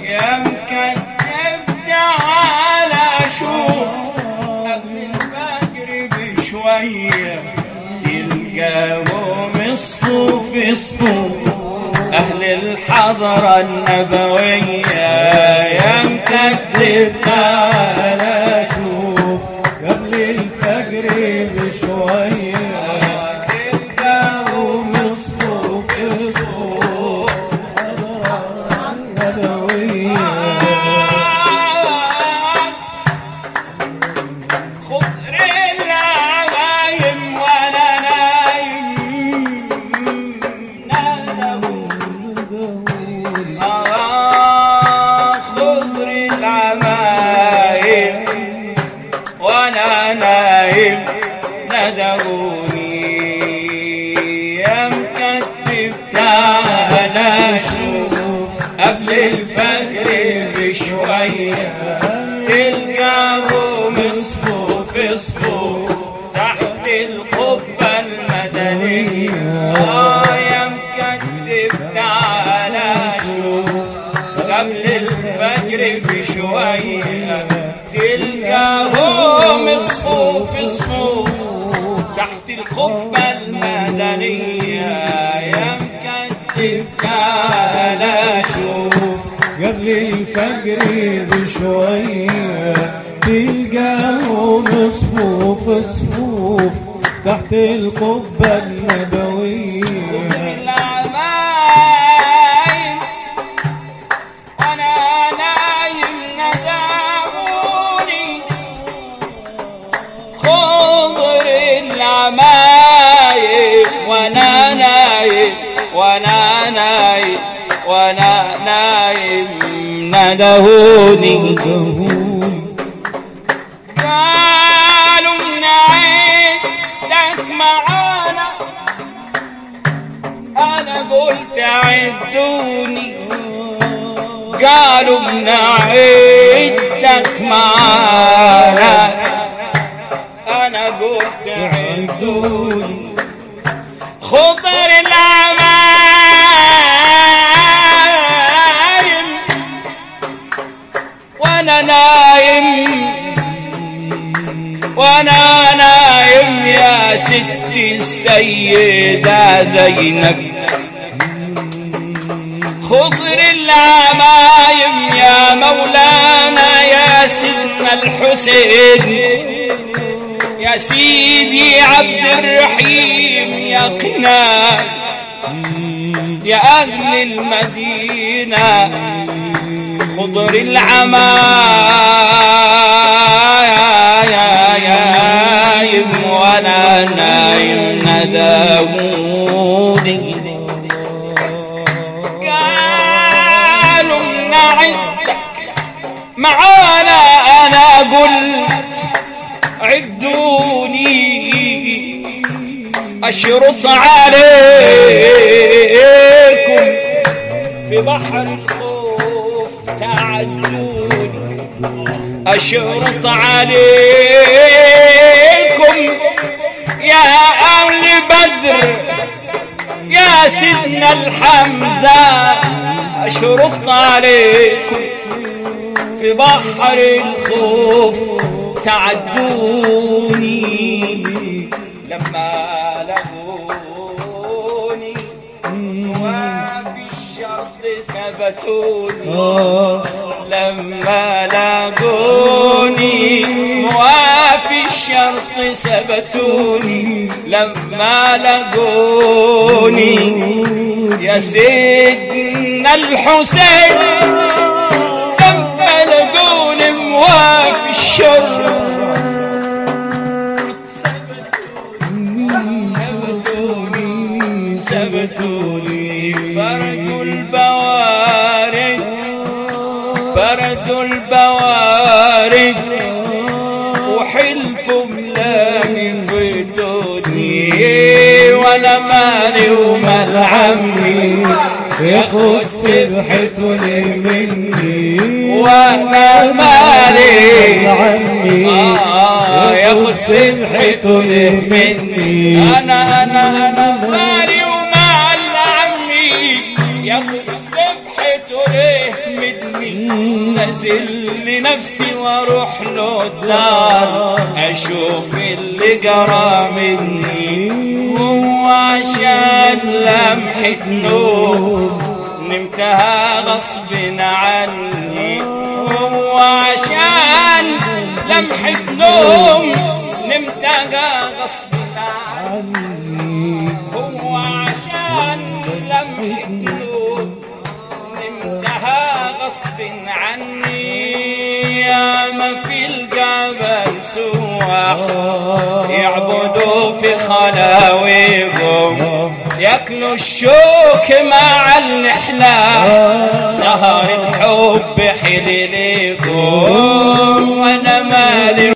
يا مكتب تعالى شوف قبل الفجر بشوية تلقاهم الصوف الصوف أهل الحضرة النبوية يا مكتب تعالى شوف قبل الفجر بشوية تلقاهم الصوف الصوف خضر العوايم وانا نايم نادوا آه خضر العوايم وانا نايم ندهوني يا مكتب تعالى شوف قبل الفجر بشويه تلقاهم صفوف صفوف تحت القبة المدنية آه يا مكتب تعالى شوف قبل الفجر بشوية تلقاهم صفوف صفوف تحت القبة المدنية يا مكتب تعالى شوف قبل الفجر بشوية تلقاهم صفوف صفوف تحت القبة النبوية العمايم وانا نايم نداوني خضر العمايم وانا نايم وانا نايم وانا نايم ندهوني قالوا نعيدك معانا انا قلت عدوني قالوا نعدك معانا انا قلت عدوني خضر العمايم وانا نايم وانا نايم يا ستي السيدة زينب خضر العمايم يا مولانا يا سيدنا الحسين يا سيدي عبد الرحيم يا قنا يا أهل المدينة خضر العمايم ولا نايم نداوني قالوا نعدك معانا انا قلت عدوني اشرط عليكم في بحر الخوف تعدوني اشرط عليكم يا اهل بدر يا سيدنا الحمزة أشرط عليكم في بحر الخوف تعدوني لما لقوني وفي الشرط ثبتوني آه لما لقوني وفي الشرط ثبتوني لما لقوني يا سيدنا الحسين لما لقوني موافي الشرط ثبتوني ثبتوني فرقوا البوارق فردوا البوارق وحلفوا لا يفتوني ولا مالي ومال عمي ياخد سبحته لي مني وانا مالي عمي آه ياخد سبحته لي مني انا انا انا مالي ومال عمي ياخد سبحته ليه مدني أزل لنفسي واروح له الدار أشوف اللي قرا مني هو عشان لمحة نور نمتها غصب عني هو عشان لمحة نوم نمتها غصب عني هو عشان لمحة نوم نمتها غصب عني يا ما في الجبل سواح يعبدوا في خلاويهم ياكلوا الشوك مع النحلة سهر الحب حليلكم